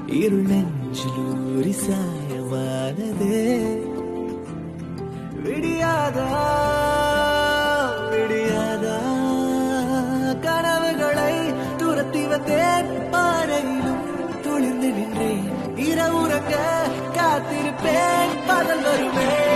இருள் நெஞ்சிலூரி சாயமானதே விடியாதா விடியாதா கனவுகளை துரத்தி வந்தேன் பாறையிலும் துளிர்ந்து நின்றேன் இரவுறங்க காத்திருப்பேன் பகல் வருமே